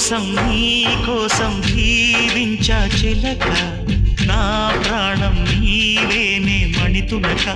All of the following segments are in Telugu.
కోసం నీ కోసం జీవించా చిలక నా ప్రాణం నీవేనే మణితునక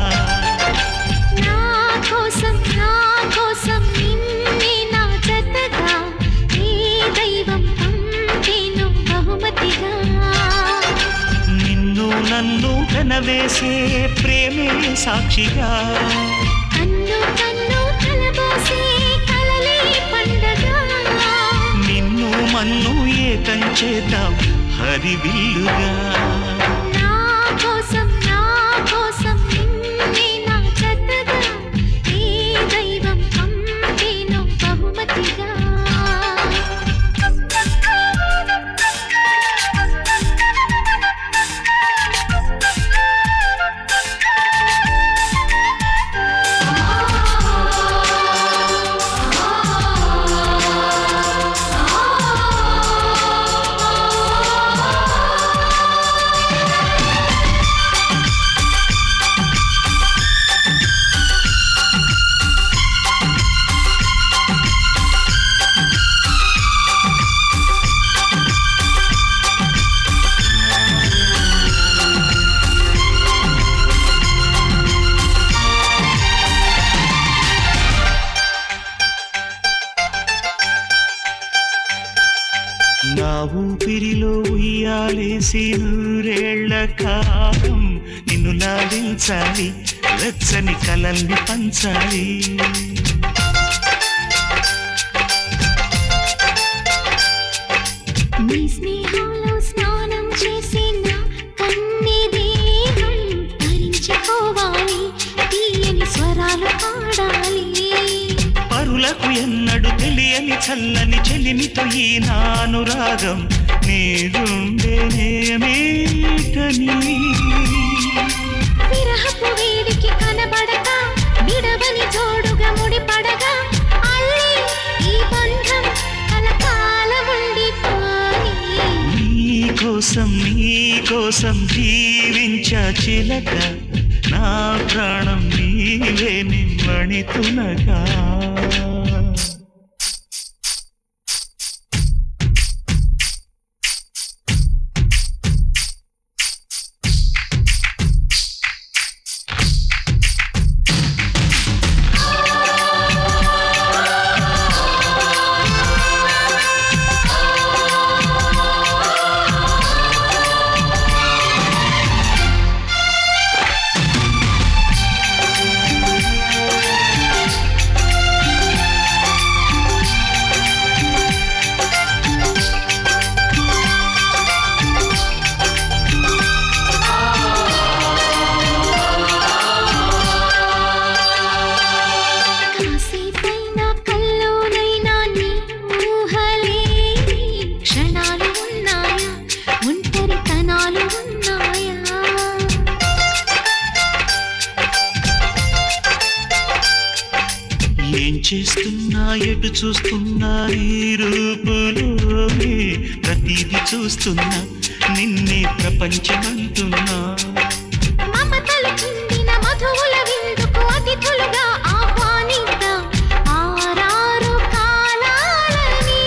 నా కోసం నా కోసం నిన్నే నా జతగా నీ దైవం పంపేను బహుమతిగా నిన్ను నన్ను కనవేసే ప్రేమే సాక్షిగా కన్ను కన్ను కలబోసే కలలే పండగ నిన్ను మన్ను ఏకం చేద్దాం హరివిల్లుగా నా కోసం నా కోసం నిన్నే నా జతగా నీ దైవం పంపేను బహుమతిగా నా ఊపిరిలో ఉయ్యాలేసి నూరేళ్ల కాలం నిన్ను లాలించాలి వెచ్చని కలల్ని పంచాలి నీ స్నేహాలో స్నానం చేసిన కన్ని దేహం ధరించుకోవాలి తీయని స్వరాలు పాడాలి పరులకు ఎన్నడు తెలియని చల్లని చెలిమితో ఈ నానురాగం నీరుండేనేమేటని విరహపు వేడికి కనబడక విడవని జోడుగా ముడిపడగా అల్లి ఈ బంధం కలకాలముండిపోని నీ కోసం నీ కోసం జీవించా చిలక నా ప్రాణం నీవే నిమ్మణితునగా కాసేపైనా కల్లోనైనా నీ ఊహలే క్షణాలు ఉన్నాయా ఒంటరితనాలు ఉన్నాయా ఏం చేస్తున్నా ఎటు చూస్తున్నా ఈ రూపులోనే ప్రతిదీ చూస్తున్నా నిన్నే ప్రపంచమంటున్నా మమతలు చిందిన మధువుల విందుకు అతిథులుగా ఆహ్వానిద్దాం ఆరారు కాలాలని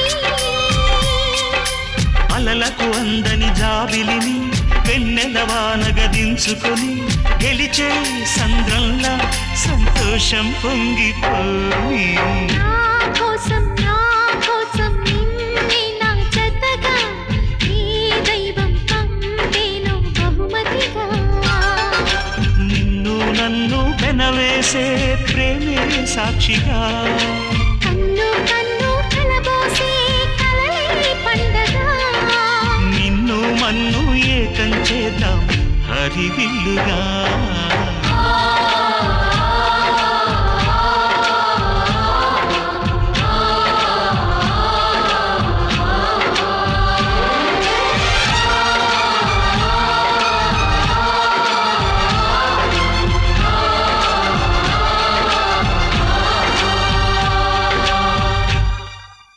అలలకు అందని జాబిలిని వెన్నెల వానగదించుకొని గెలిచే సంద్రంలా సంతోషం పొంగిపోయి నా కోసం నా కోసం నిన్నే నా జతగా ఈ దైవం పంపేను బహుమతిగా నిన్ను నన్ను పెనవేసే ప్రేమే సాక్షిగా కన్ను కన్ను కలబోసే కలలే పండగ నిన్ను మన్ను ఏకం చేద్దాం హరివిల్లుగా